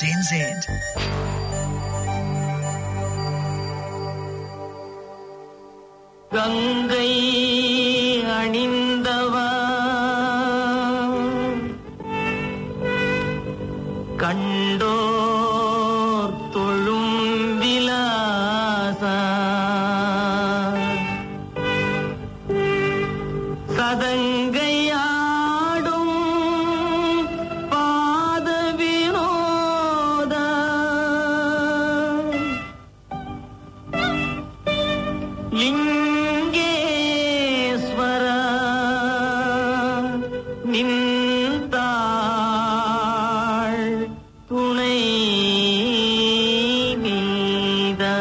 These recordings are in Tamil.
கங்கை அணிந்தவா கண்டோர் தொழும் விலாசா சதங்கையாடும் பாத வினோத லிங்கேஸ்வர நின்றாள் துணை நீதா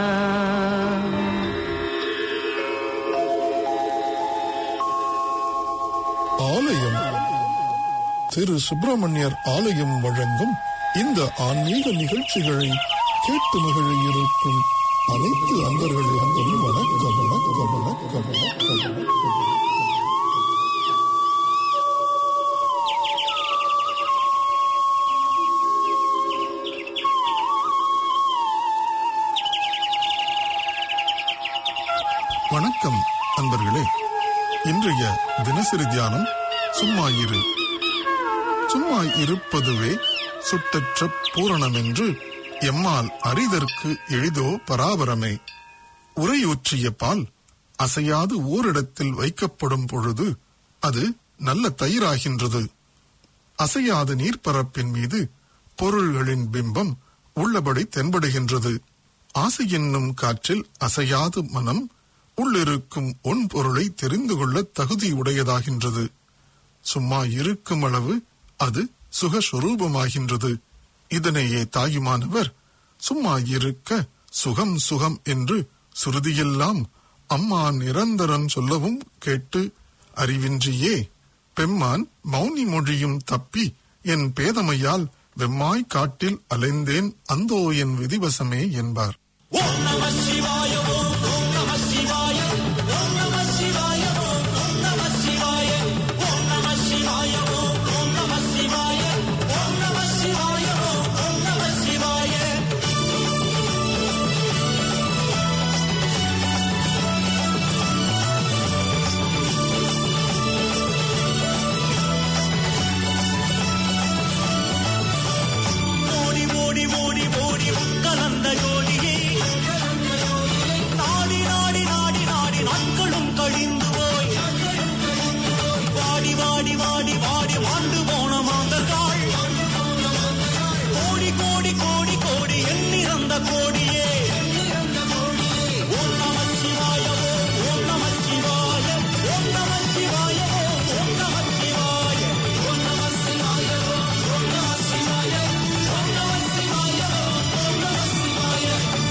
ஆலயம் திரு சுப்பிரமணியர் ஆலயம் வழங்கும் இந்த ஆன்மீக நிகழ்ச்சிகளை கேட்டு மகிழ இருக்கும் அனைத்து அன்பர்களுக்கும் வணக்கம் வணக்கம் வணக்கம் வணக்கம் வணக்கம் வணக்கம் அன்பர்களே இன்றைய தினசரி தியானம் சும்மா இரு சும்மா இருப்பதுவே சுட்டற்ற பூரணம் என்று எம்மால் அறிதற்கு எளிதோ பராபரமே உரையூற்றிய பால் அசையாது ஓரிடத்தில் வைக்கப்படும் பொழுது அது நல்ல தயிராகின்றது அசையாத நீர்ப்பரப்பின் மீது பொருள்களின் பிம்பம் உள்ளபடி தென்படுகின்றது ஆசை என்னும் காற்றில் அசையாது மனம் உள்ளிருக்கும் ஒன் பொருளை தெரிந்து கொள்ள தகுதியுடையதாகின்றது சும்மா இருக்கும் அளவு அது சுகஸ்வரூபமாகின்றது இதனையே தாயுமானவர் சும்மா இருக்க சுகம் சுகம் என்று சுருதியெல்லாம் அம்மா நிரந்தரன் சொல்லவும் கேட்டு அறிவின்றியே பெம்மான் மௌனி மொழியும் தப்பி என் பேதமையால் வெம்மாய் காட்டில் அலைந்தேன் அந்தோ என் விதிவசமே என்பார் ஓடி ஓடி ஓடி ஓடி கலந்த ஜோடியே நாடி நாடி நாடி நாடி நாட்களும் கழிந்து போய் வாடி வாடி வாடி வாடி வாண்டு போன மாந்தர்கள் கோடி கோடி கோடி கோடி எண்ணிறந்த கோடியே ஓம் நம சிவாய ஓம் ஓம் நம சிவாய ஓம் நம சிவாய ஓம் ஓம் நம சிவாய ஓம் நம சிவாய ஓம் ஓம் நம சிவாய ஓம் நம சிவாய ஓம் ஓம் நம சிவாய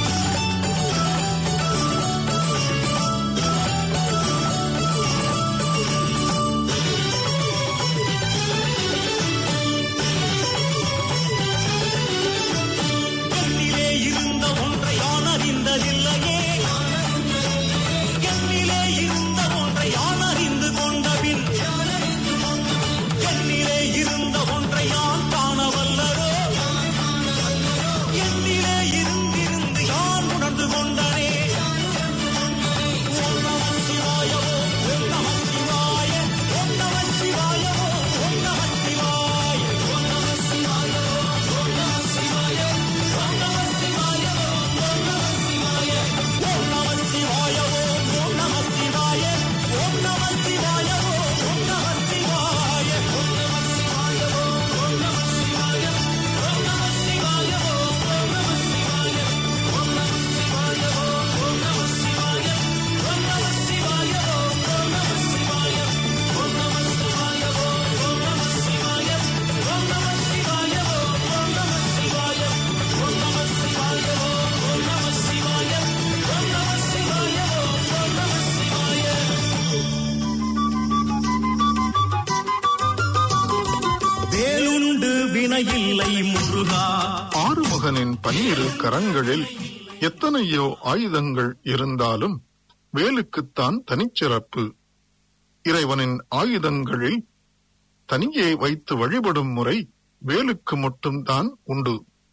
என்னிலே இருந்த ஒன்றை யான் அறிந்ததில்லையே என்னிலே இருந்த ஒன்றை யான் அறிந்து கொண்டபின் என்னிலே இருந்த ஒன்றை யான் காணவல்லரோ என்னிலே இருந்திருந்து யான் உணர்ந்து கொண்டனே ஓம் நம சிவாய ஓம் ஓம் நம சிவாய ஓம் நம சிவாய ஓம் ஓம் நம சிவாய ஓம் நம சிவாய ஓம் ஓம் நம சிவாய ஓம் நம சிவாய ஓம் ஓம் நம சிவாய ஓம் நம சிவாய ஓம் ஓம் நம சிவாய ஓம் நம சிவாய ஓம் ஓம் நம சிவாய ஓம் நம சிவாய ஓம் ஓம் நம சிவாய ஓம் நம சிவாய ஓம் ஓம் நம சிவாய ஓம் நம சிவாய ஓம் ஓம் நம சிவாய ஓம் நம சிவாய ஓம் ஓம் நம சிவாய ஓம் நம சிவாய ஓம் ஓம் நம சிவாய ஓம் நம சிவாய ஓம் ஓம் நம சிவாய ஓம் நம சிவாய ஓம் ஓம் நம சிவாய ஓம் நம சிவாய ஓம் ஓம் நம சிவாய வேலுண்டு வினையில்லை முருகா ஆறுமுகனின் பன்னிரு கரங்களில் எத்தனையோ ஆயுதங்கள் இருந்தாலும் வேலுக்குத்தான் தனிச்சிறப்பு இறைவனின் ஆயுதங்களில் தனியே வைத்து வழிபடும் முறை வேலுக்கு மட்டும்தான் உண்டு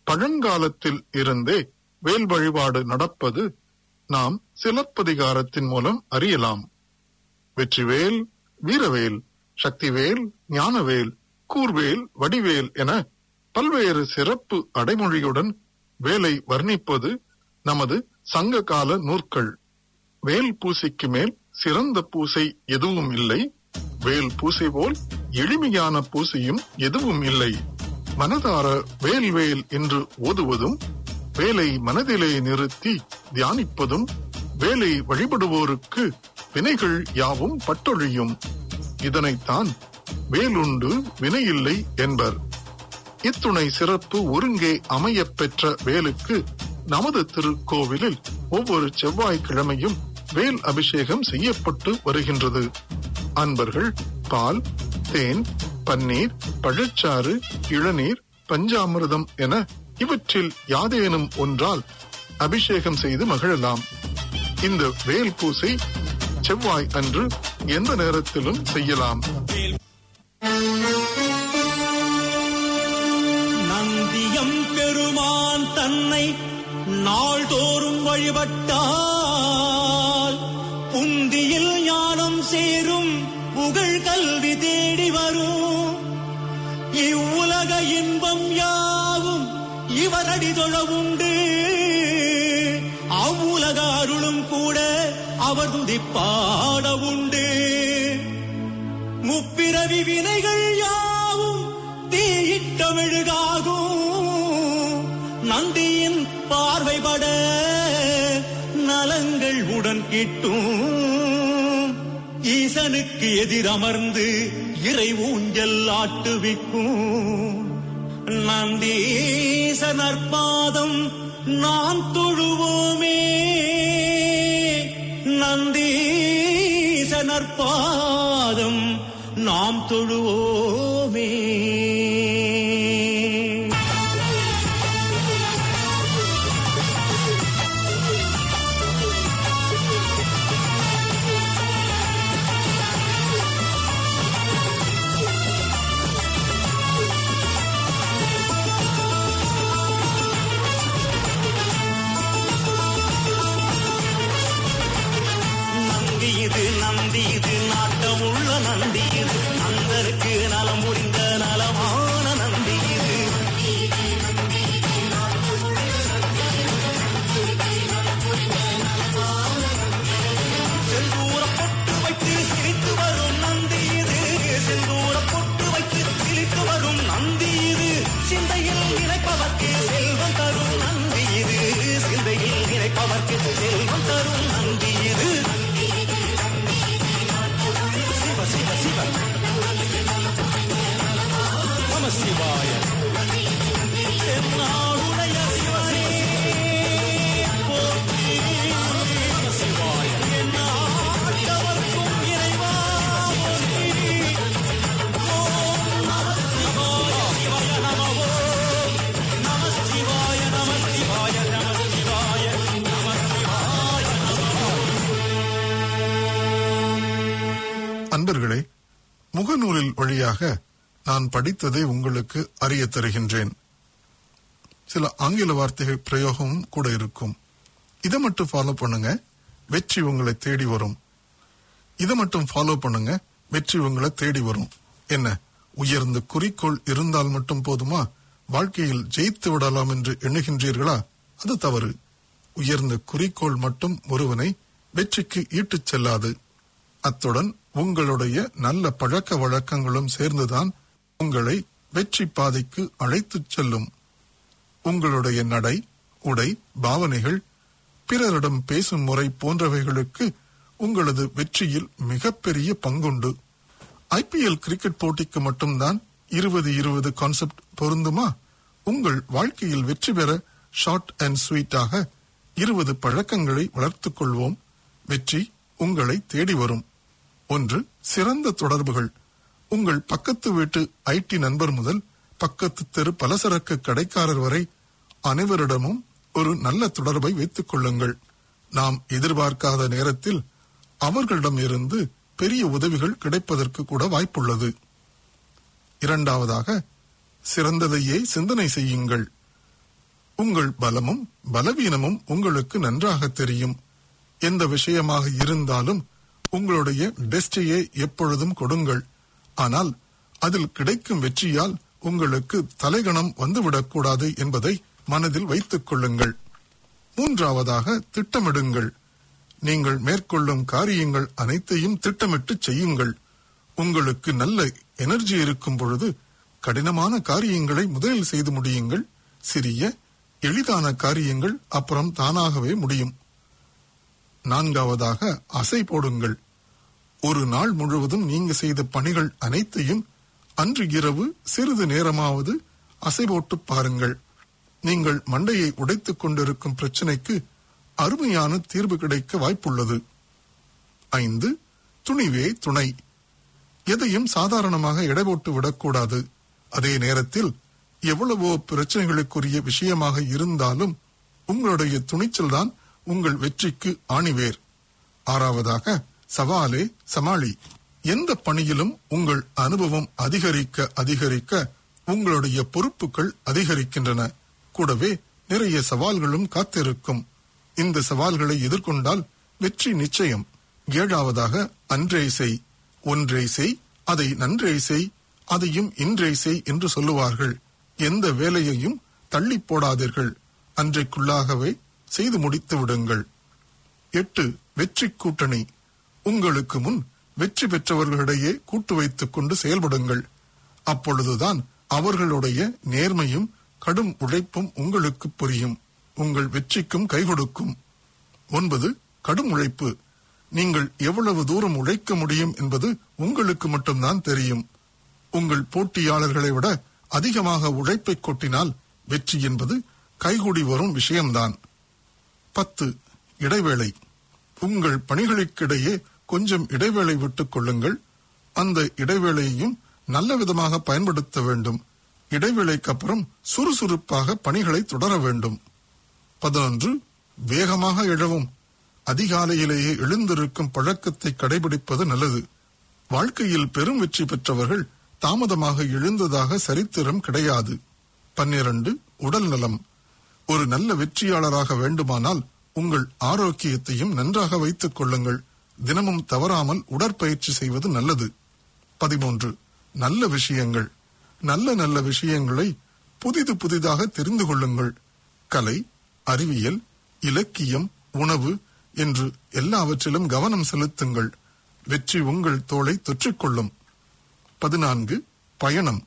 பழங்காலத்தில் இருந்தே வேல் வழிபாடு நடப்பது நாம் சிலப்பதிகாரத்தின் மூலம் அறியலாம் வெற்றிவேல் வீரவேல் சக்திவேல் ஞானவேல் கூர்வேல் வடிவேல் என பல்வேறு சிறப்பு அடைமொழியுடன் வேலை வர்ணிப்பது நமது சங்க கால நூற்கள் வேல் பூசைக்கு மேல் சிறந்த பூசை எதுவும் இல்லை வேல் பூசை போல் எளிமையான பூசையும் எதுவும் இல்லை மனதார வேல் வேல் என்று ஓதுவதும் வேலை மனதிலே நிறுத்தி தியானிப்பதும் வேலை வழிபடுவோருக்கு வினைகள் யாவும் பட்டொழியும் இதனைத்தான் வேலுண்டு வினையில்லை என்பர் இத்துணை சிறப்பு ஒருங்கே அமையப் பெற்ற வேலுக்கு நமது திருக்கோவிலில் ஒவ்வொரு செவ்வாய்க்கிழமையும் வேல் அபிஷேகம் செய்யப்பட்டு வருகின்றது அன்பர்கள் பால் தேன் பன்னீர் பழச்சாறு இளநீர் பஞ்சாமிர்தம் என இவற்றில் யாதேனும் ஒன்றால் அபிஷேகம் செய்து மகிழலாம் இந்த வேல் பூசை செவ்வாய் அன்று எந்த நேரத்திலும் செய்யலாம் நந்தியம் பெருமான் தன்னை நாள்தோறும் வழிபட்டால் புந்தியில் ஞானம் சேரும் புகழ் கல்வி தேடி வரும் இவ்வுலக இன்பம் யாவும் இவரடி தொழ உண்டு அவ்வுலக அருளும் கூட அவர் துதிப்பாட உண்டு முப்பிறவி வினைகள் யாவும் தீயிட்ட மெழுகாகும் நந்தியின் பார்வைபட நலங்கள் உடன் கிட்டும் ஈசனுக்கு எதிரமர்ந்து இறை ஊஞ்சல் ஆட்டுவிக்கும் நந்தீசனர் பாதம் நான் தொழுவோமே நந்தீசனர் பாதம் நாம் தொழுவோமே நந்தி இது நந்தி இது நாட்டமுள்ள நந்தி இது நந்தருக்கு நலம் முடிந்த நலமான நந்தி இது செந்தூர பொட்டு வைத்து சிரித்து வரும் நந்தி இது செந்தூர பொட்டு வைத்து சிரித்து வரும் நந்தி இது சிந்தையில் நினைப்பவர்க்கு செல்வம் தரும் நந்தி இது சிந்தையில் நினைப்பவர்க்கு செல்வம் தரும் நந்தி இது சிவ சிவ சிவ நம சிவாய என்னாளுடைய சிவனே போற்றி நம சிவாய என்னாட்டவர்க்கும் இறைவா போற்றி ஓம் நம சிவாய நம ஓம் நம சிவாய நம சிவாய நம சிவாய நம சிவாய அன்பர்களே முகநூலில் வழியாக நான் படித்ததை உங்களுக்கு அறிய தருகின்றேன் சில ஆங்கில வார்த்தைகள் பிரயோகமும் கூட இருக்கும் இதை மட்டும் ஃபாலோ பண்ணுங்க வெற்றி உங்களை தேடி வரும் இதை மட்டும் ஃபாலோ பண்ணுங்க வெற்றி உங்களை தேடி வரும் என்ன உயர்ந்த குறிக்கோள் இருந்தால் மட்டும் போதுமா வாழ்க்கையில் ஜெயித்து விடலாம் என்று எண்ணுகின்றீர்களா அது தவறு உயர்ந்த குறிக்கோள் மட்டும் ஒருவனை வெற்றிக்கு ஈட்டுச் செல்லாது அத்துடன் உங்களுடைய நல்ல பழக்க வழக்கங்களும் சேர்ந்துதான் உங்களை வெற்றி பாதைக்கு அழைத்துச் செல்லும் உங்களுடைய நடை உடை பாவனைகள் பிறரிடம் பேசும் முறை போன்றவைகளுக்கு உங்களது வெற்றியில் மிகப்பெரிய பங்குண்டு ஐபிஎல் கிரிக்கெட் போட்டிக்கு மட்டும்தான் இருபது இருபது கான்செப்ட் பொருந்துமா உங்கள் வாழ்க்கையில் வெற்றி பெற ஷார்ட் அண்ட் ஸ்வீட்டாக இருபது பழக்கங்களை வளர்த்துக் கொள்வோம் வெற்றி உங்களை தேடி வரும் ஒன்று சிறந்த தொடர்புகள் உங்கள் பக்கத்து வீட்டு ஐடி நண்பர் முதல் பக்கத்து தெரு பலசரக்கு கடைக்காரர் வரை அனைவரிடமும் ஒரு நல்ல தொடர்பை வைத்துக் கொள்ளுங்கள் நாம் எதிர்பார்க்காத நேரத்தில் அவர்களிடம் இருந்து பெரிய உதவிகள் கிடைப்பதற்கு கூட வாய்ப்புள்ளது இரண்டாவதாக சிறந்ததையே சிந்தனை செய்யுங்கள் உங்கள் பலமும் பலவீனமும் உங்களுக்கு நன்றாக தெரியும் எந்த விஷயமாக இருந்தாலும் உங்களுடைய பெஸ்டையே எப்பொழுதும் கொடுங்கள் ஆனால் அதில் கிடைக்கும் வெற்றியால் உங்களுக்கு தலைகணம் வந்துவிடக்கூடாது என்பதை மனதில் வைத்துக் கொள்ளுங்கள் மூன்றாவதாக திட்டமிடுங்கள் நீங்கள் மேற்கொள்ளும் காரியங்கள் அனைத்தையும் திட்டமிட்டு செய்யுங்கள் உங்களுக்கு நல்ல எனர்ஜி இருக்கும் பொழுது கடினமான காரியங்களை முதலில் செய்து முடியுங்கள் சிறிய எளிதான காரியங்கள் அப்புறம் தானாகவே முடியும் நான்காவதாக அசை போடுங்கள் ஒரு நாள் முழுவதும் நீங்க செய்த பணிகள் அனைத்தையும் அன்று இரவு சிறிது நேரமாவது அசை போட்டு பாருங்கள் நீங்கள் மண்டையை உடைத்துக் கொண்டிருக்கும் பிரச்சனைக்கு அருமையான தீர்வு கிடைக்க வாய்ப்புள்ளது ஐந்து துணிவே துணை எதையும் சாதாரணமாக எடை போட்டு விடக்கூடாது அதே நேரத்தில் எவ்வளவோ பிரச்சனைகளுக்குரிய விஷயமாக இருந்தாலும் உங்களுடைய துணிச்சல் தான் உங்கள் வெற்றிக்கு ஆணிவேர் ஆறாவதாக சவாலே சமாளி எந்த பணியிலும் உங்கள் அனுபவம் அதிகரிக்க அதிகரிக்க உங்களுடைய பொறுப்புகள் அதிகரிக்கின்றன கூடவே நிறைய சவால்களும் காத்திருக்கும் இந்த சவால்களை எதிர்கொண்டால் வெற்றி நிச்சயம் ஏழாவதாக அன்றே செய் ஒன்றே செய் அதை நன்றே செய் அதையும் இன்றே செய் என்று சொல்லுவார்கள் எந்த வேலையையும் தள்ளி போடாதீர்கள் அன்றைக்குள்ளாகவே செய்து முடித்து விடுங்கள் எட்டு வெற்றி கூட்டணி உங்களுக்கு முன் வெற்றி பெற்றவர்களிடையே கூட்டு வைத்துக் கொண்டு செயல்படுங்கள் அப்பொழுதுதான் அவர்களுடைய நேர்மையும் கடும் உழைப்பும் உங்களுக்கு புரியும் உங்கள் வெற்றிக்கும் கை கொடுக்கும் ஒன்பது கடும் உழைப்பு நீங்கள் எவ்வளவு தூரம் உழைக்க முடியும் என்பது உங்களுக்கு மட்டும்தான் தெரியும் உங்கள் போட்டியாளர்களை விட அதிகமாக உழைப்பை கொட்டினால் வெற்றி என்பது கைகூடி வரும் விஷயம்தான் பத்து இடைவேளை உங்கள் பணிகளுக்கிடையே கொஞ்சம் இடைவேளை விட்டுக் கொள்ளுங்கள் அந்த இடைவேளையையும் நல்ல விதமாக பயன்படுத்த வேண்டும் இடைவேளைக்கு அப்புறம் சுறுசுறுப்பாக பணிகளை தொடர வேண்டும் பதினொன்று வேகமாக எழவும் அதிகாலையிலேயே எழுந்திருக்கும் பழக்கத்தை கடைபிடிப்பது நல்லது வாழ்க்கையில் பெரும் வெற்றி பெற்றவர்கள் தாமதமாக எழுந்ததாக சரித்திரம் கிடையாது பன்னிரண்டு உடல் நலம் ஒரு நல்ல வெற்றியாளராக வேண்டுமானால் உங்கள் ஆரோக்கியத்தையும் நன்றாக வைத்துக் கொள்ளுங்கள் தினமும் தவறாமல் உடற்பயிற்சி செய்வது நல்லது பதிமூன்று நல்ல விஷயங்கள் நல்ல நல்ல விஷயங்களை புதிது புதிதாக தெரிந்து கொள்ளுங்கள் கலை அறிவியல் இலக்கியம் உணவு என்று எல்லாவற்றிலும் கவனம் செலுத்துங்கள் வெற்றி உங்கள் தோளை தொற்றிக்கொள்ளும் பதினான்கு பயணம்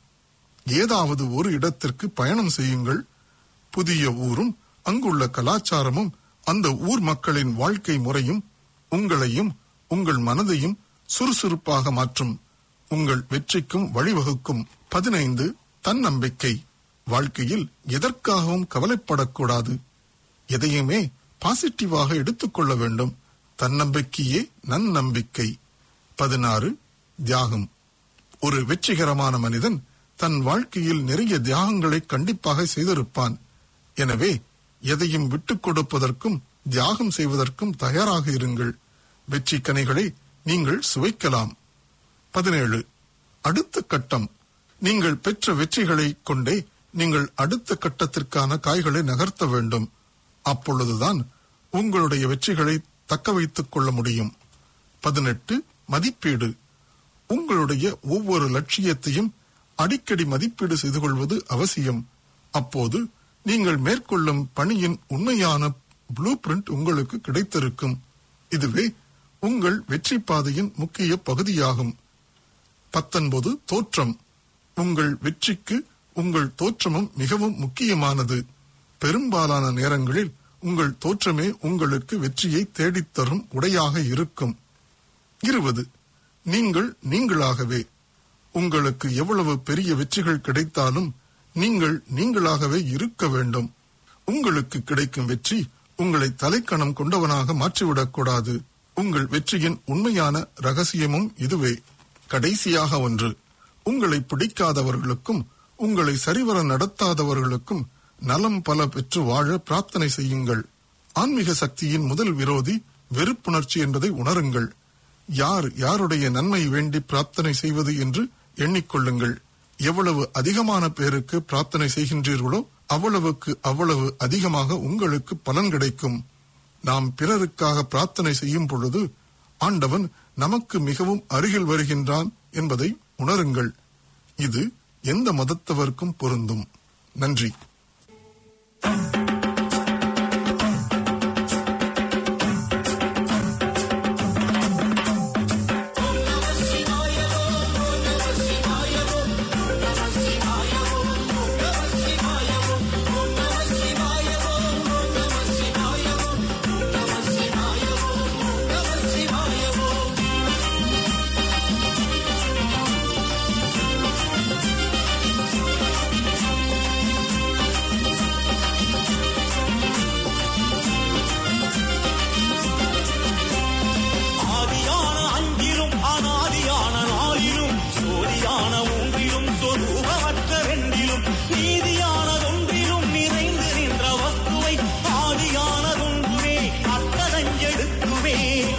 ஏதாவது ஒரு இடத்திற்கு பயணம் செய்யுங்கள் புதிய ஊரும் அங்குள்ள கலாச்சாரமும் அந்த ஊர் மக்களின் வாழ்க்கை முறையும் உங்களையும் உங்கள் மனதையும் சுறுசுறுப்பாக மாற்றும் உங்கள் வெற்றிக்கும் வழிவகுக்கும் பதினைந்து தன்னம்பிக்கை வாழ்க்கையில் எதற்காகவும் கவலைப்படக்கூடாது எதையுமே பாசிட்டிவாக எடுத்துக்கொள்ள வேண்டும் தன்னம்பிக்கையே நன்னம்பிக்கை பதினாறு தியாகம் ஒரு வெற்றிகரமான மனிதன் தன் வாழ்க்கையில் நிறைய தியாகங்களை கண்டிப்பாக செய்திருப்பான் எனவே எதையும் விட்டுக் கொடுப்பதற்கும் தியாகம் செய்வதற்கும் தயாராக இருங்கள் வெற்றி கனிகளை நீங்கள் சுவைக்கலாம் பதினேழு அடுத்த கட்டம் நீங்கள் பெற்ற வெற்றிகளை கொண்டே நீங்கள் அடுத்த கட்டத்திற்கான காய்களை நகர்த்த வேண்டும் அப்பொழுதுதான் உங்களுடைய வெற்றிகளை தக்க வைத்துக் கொள்ள முடியும் பதினெட்டு மதிப்பீடு உங்களுடைய ஒவ்வொரு லட்சியத்தையும் அடிக்கடி மதிப்பீடு செய்து கொள்வது அவசியம் அப்போது நீங்கள் மேற்கொள்ளும் பணியின் உண்மையான ப்ளூ பிரிண்ட் உங்களுக்கு கிடைத்திருக்கும் இதுவே உங்கள் வெற்றி பாதையின் முக்கிய பகுதியாகும் பத்தொன்பது தோற்றம் உங்கள் வெற்றிக்கு உங்கள் தோற்றமும் மிகவும் முக்கியமானது பெரும்பாலான நேரங்களில் உங்கள் தோற்றமே உங்களுக்கு வெற்றியை தேடித்தரும் உடையாக இருக்கும் இருபது நீங்கள் நீங்களாகவே உங்களுக்கு எவ்வளவு பெரிய வெற்றிகள் கிடைத்தாலும் நீங்கள் நீங்களாகவே இருக்க வேண்டும் உங்களுக்கு கிடைக்கும் வெற்றி உங்களை தலைக்கணம் கொண்டவனாக மாற்றிவிடக்கூடாது உங்கள் வெற்றியின் உண்மையான ரகசியமும் இதுவே கடைசியாக ஒன்று உங்களை பிடிக்காதவர்களுக்கும் உங்களை சரிவர நடத்தாதவர்களுக்கும் நலம் பல பெற்று வாழ பிரார்த்தனை செய்யுங்கள் ஆன்மீக சக்தியின் முதல் விரோதி வெறுப்புணர்ச்சி என்பதை உணருங்கள் யார் யாருடைய நன்மை வேண்டி பிரார்த்தனை செய்வது என்று எண்ணிக்கொள்ளுங்கள் எவ்வளவு அதிகமான பேருக்கு பிரார்த்தனை செய்கின்றீர்களோ அவ்வளவுக்கு அவ்வளவு அதிகமாக உங்களுக்கு பலன் கிடைக்கும் நாம் பிறருக்காக பிரார்த்தனை செய்யும் பொழுது ஆண்டவன் நமக்கு மிகவும் அருகில் வருகின்றான் என்பதை உணருங்கள் இது எந்த மதத்தவர்க்கும் பொருந்தும் நன்றி ஆதியான அஞ்சிலும் அனாதியான நாளிலும் சோதியான மூன்றிலும் சொரூபமற்ற ரெண்டிலும் நீதியானதொன்றிலும் நிறைந்து நின்ற வஸ்துவை ஆதியானதொன்றுமே அத்ததஞ்செடுக்குமே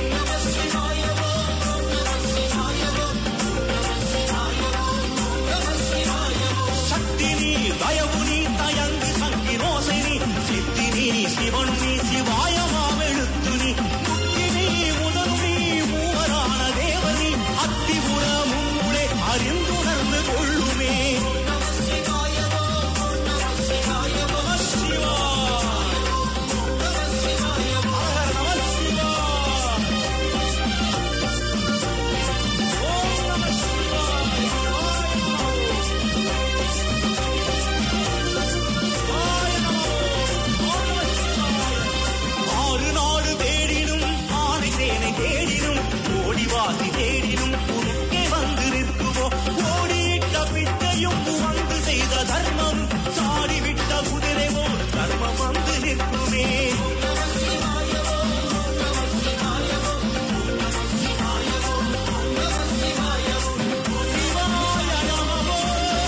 சக்தி நீ தயவு நீ தயங்கு சங்கினோசை நீ சித்தி நீ சிவன் நீ சிவாயமாம் எழுத்து நீ முத்தி நீ முதல் நீ மூவரான தேவனி அத்திபுர முன்னே அறிந்துணர்ந்து கொள்ளுமே நம சிவாய. ஹர நம சிவாய. ஓம் நம சிவாய. ஆறு நாடு தேடினும் ஆனை சேனை தேடினும் ஓடிவாசி தேடினும் குறுக்கே வந்து நிற்குமோ ஓடியிட்ட பிட்டையும் வந்து செய்த தர்மம் சாடிவிட்ட குதிரை போல் தர்மம் வந்து நிற்குமே சிவாய நமோ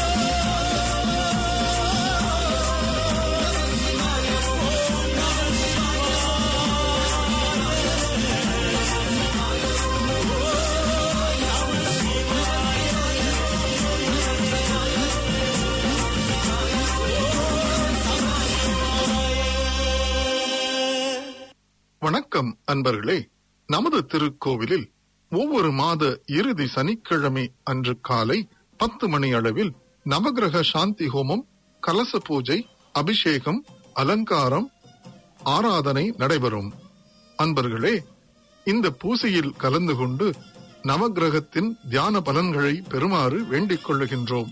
வணக்கம் அன்பர்களே நமது திருக்கோவிலில் ஒவ்வொரு மாத இறுதி சனிக்கிழமை அன்று காலை பத்து மணி அளவில் நவகிரக சாந்தி ஹோமம் கலச பூஜை அபிஷேகம் அலங்காரம் ஆராதனை நடைபெறும் அன்பர்களே இந்த பூசையில் கலந்து கொண்டு நவகிரகத்தின் தியான பலன்களை பெறுமாறு வேண்டிக் கொள்ளுகின்றோம்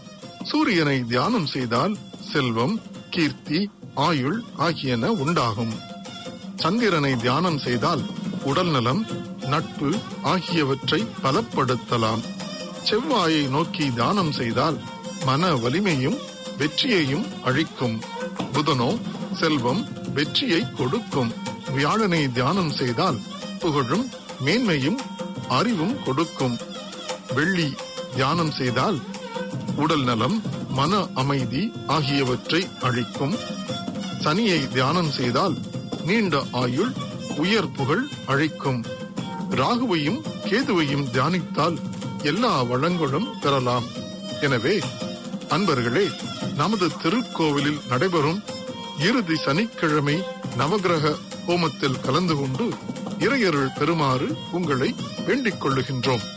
சூரியனை தியானம் செய்தால் செல்வம் கீர்த்தி ஆயுள் ஆகியன உண்டாகும் சந்திரனை தியானம் செய்தால் உடல் நலம் நட்பு ஆகியவற்றை பலப்படுத்தலாம் செவ்வாயை நோக்கி தியானம் செய்தால் மன வலிமையும் வெற்றியையும் அழிக்கும் புதனோ செல்வம் வெற்றியை கொடுக்கும் வியாழனை தியானம் செய்தால் புகழும் மேன்மையும் அறிவும் கொடுக்கும் வெள்ளி தியானம் செய்தால் உடல் நலம் மன அமைதி ஆகியவற்றை அழிக்கும் சனியை தியானம் செய்தால் நீண்ட ஆயுள் உயர் புகழ் அழிக்கும் ராகுவையும் கேதுவையும் தியானித்தால் எல்லா வளங்களும் பெறலாம் எனவே அன்பர்களே நமது திருக்கோவிலில் நடைபெறும் இறுதி சனிக்கிழமை நவகிரக ஹோமத்தில் கலந்து கொண்டு இறையருள் பெறுமாறு உங்களை வேண்டிக் கொள்ளுகின்றோம்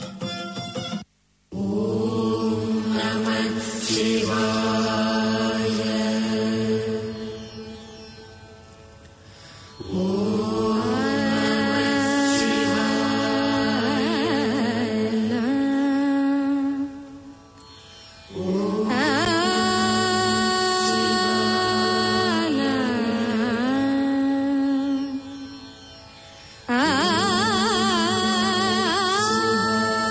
ஆ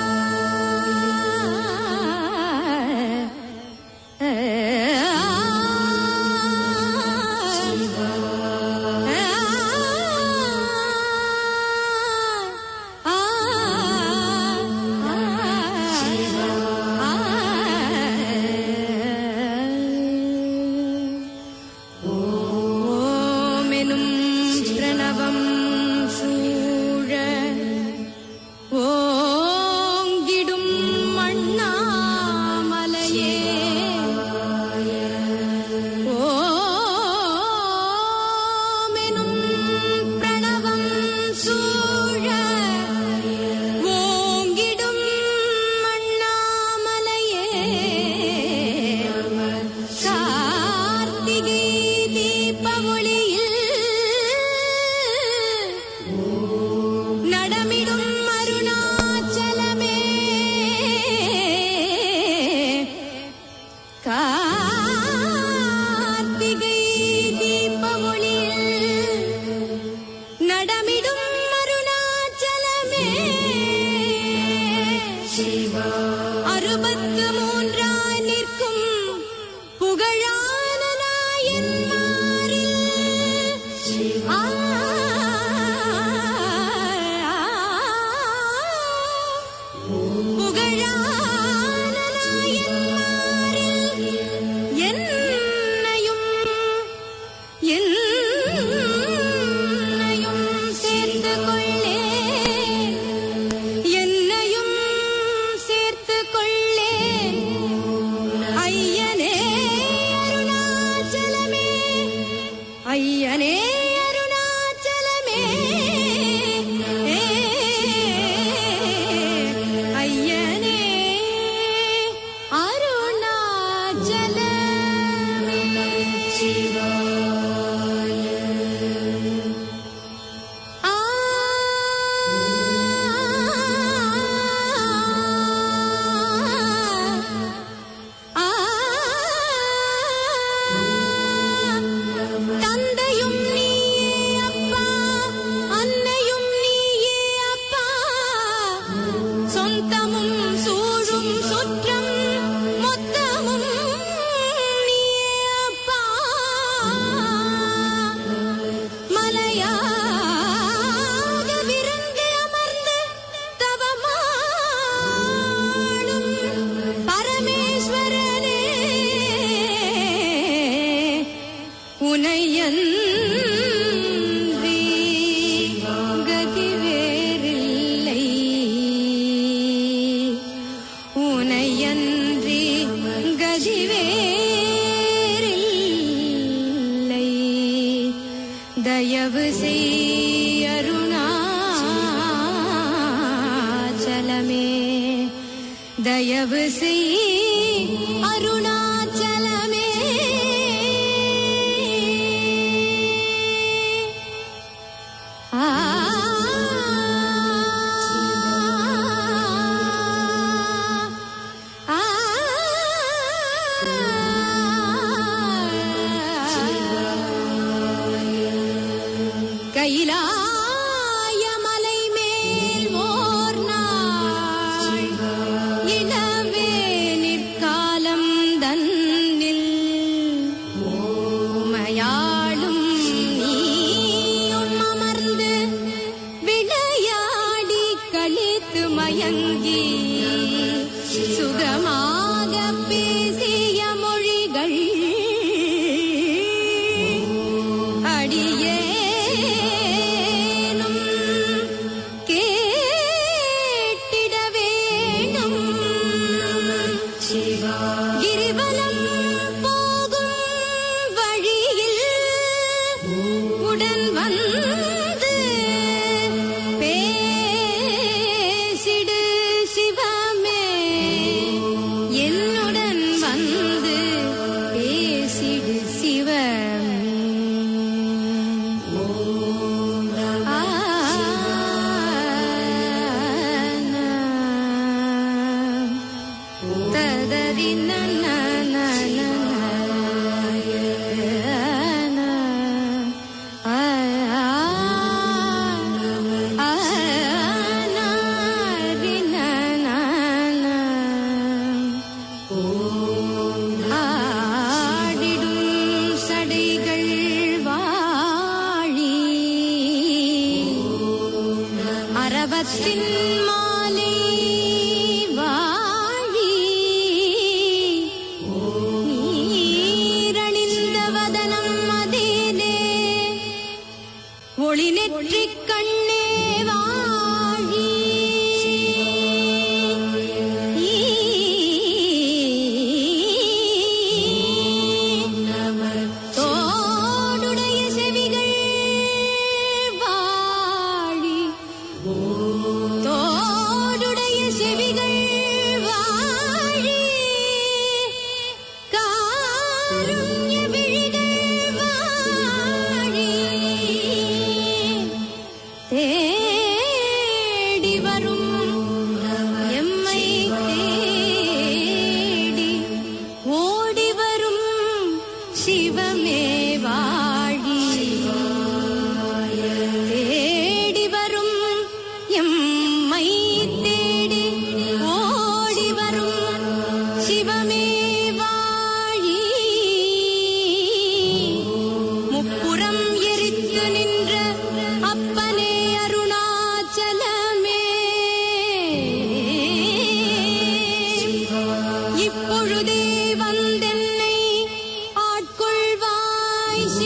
கார்த்திகை தீபமொழியில் நடமிடும் அருணாச்சலமே கார்த்திகை தீபமொழியில் நடமிடும் அருணாச்சலமே அறுபத்து மூன்றாய் நிற்கும் புகழான நாயன்மாரில் ஆ, புகழான நாயன்மாரில் என்னையும் என்னையும் சேர்த்து கொள்ளே என்னையும் சேர்த்து கொள்ளே ஐயனே அருணாச்சலமே ஐயனே அருணாச்சலமே ஐயனே அருணாச்சலமே ஆ ஆ தந்தையும் நீயே அப்பா அன்னையும் நீயே அப்பா சொந்தமும் சூழும் சுற்றம் மொத்தமும் நீயே அப்பா மலையாக விருந்து அமர்ந்து தவமாடும் பரமேஸ்வரனே உனையன்றி கதி வேறில்லை உனையன்றி கதி வேறில்லை தயவு செய் அருணாச்சலமே தயவு செய் அருணாச்சலமே ஆ ஆ கைலாய மலை மேல் ஓர் நாள் இளவே நிற்காலம் தன்னில் உமையாளும் நீயும் அமர்ந்து விளையாடி கழித்து மயங்கி சுகமாக பேசிய மொழிகள் அடியேனும் கேட்டிட வேணும் கிரிவலம் போகும் வழியில் உடன் வந்து பேசிடு சிவமே என்னுடன் வந்து பேசிடு சிவமே ஆ ததரி நன நன ஆ ஆ ரி நன ஆடிடும் சடைகள் வாழி அரவத்தின் மாலை வாழி நீரணிந்த வதனம் அதிலே ஒளி நெற்றிக் கண்ணே வாழி தோடுடைய செவிகள் வாழி தோடுடைய செவிகள் வாழி காருண்ய விழிகள்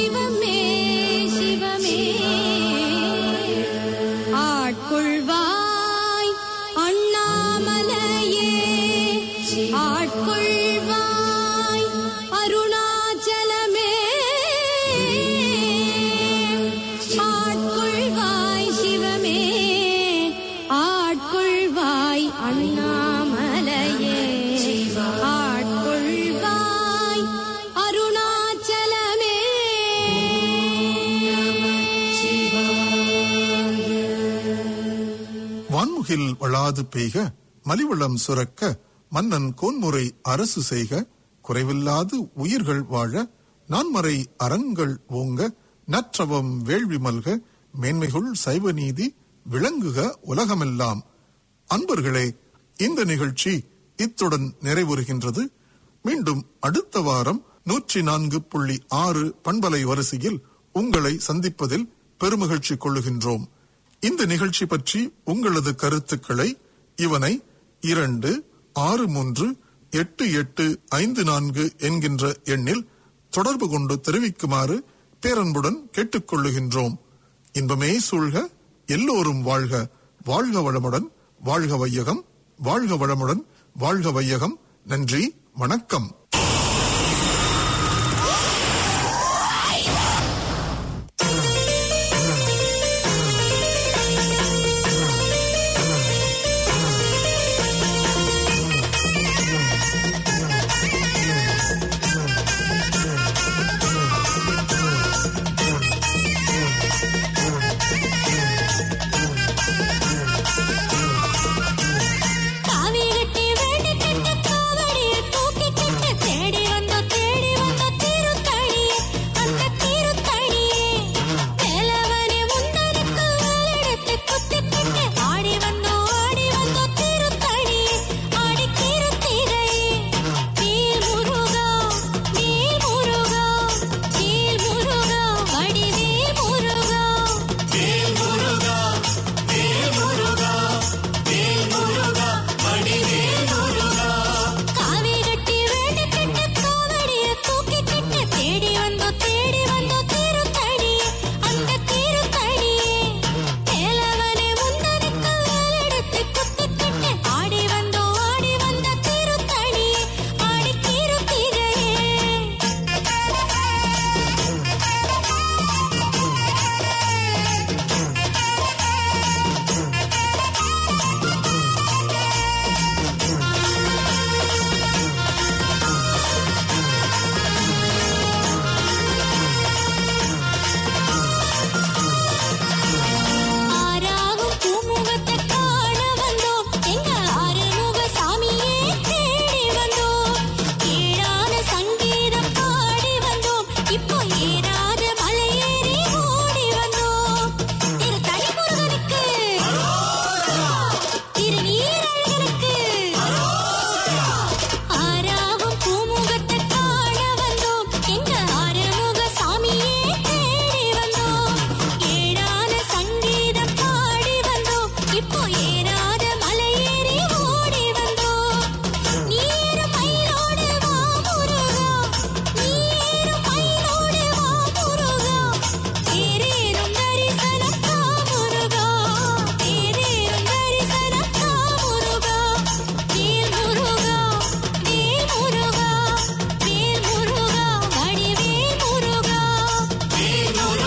சிவமே சிவமே ஆட்கொள்வாய் அண்ணாமலையே ஆட்கொள்வாய் அருணாச்சலமே ஆட்கொள்வாய் சிவமே ஆட்கொள்வாய் அண்ணாமலையே ஆட்கொள்வாய் அருணாச்சலமே வான்முகில் வளாது பெய்க மலிவளம் சுரக்க மன்னன் கோன்முறை அரசு செய்க குறைவில்லாது உயிர்கள் வாழ நான்மறை அறங்கள் ஓங்க நற்றவம் வேள்வி மல்க மேன்மைகுள் சைவ நீதி விளங்குக உலகமெல்லாம் அன்பர்களே இந்த நிகழ்ச்சி இத்துடன் நிறைவுறுகின்றது மீண்டும் அடுத்த வாரம் நூற்றி நான்கு புள்ளி ஆறு பண்பலை வரிசையில் உங்களை சந்திப்பதில் பெருமகிழ்ச்சி கொள்ளுகின்றோம் இந்த நிகழ்ச்சி பற்றி உங்களது கருத்துக்களை இவனை இரண்டு ஆறு மூன்று எட்டு எட்டு ஐந்து நான்கு என்கின்ற எண்ணில் தொடர்பு கொண்டு தெரிவிக்குமாறு பேரன்புடன் கேட்டுக்கொள்ளுகின்றோம் இன்பமே சூழ்க எல்லோரும் வாழ்க வாழ்க வளமுடன் வாழ்க வையகம் வாழ்க வளமுடன் வாழ்க வையகம் நன்றி வணக்கம்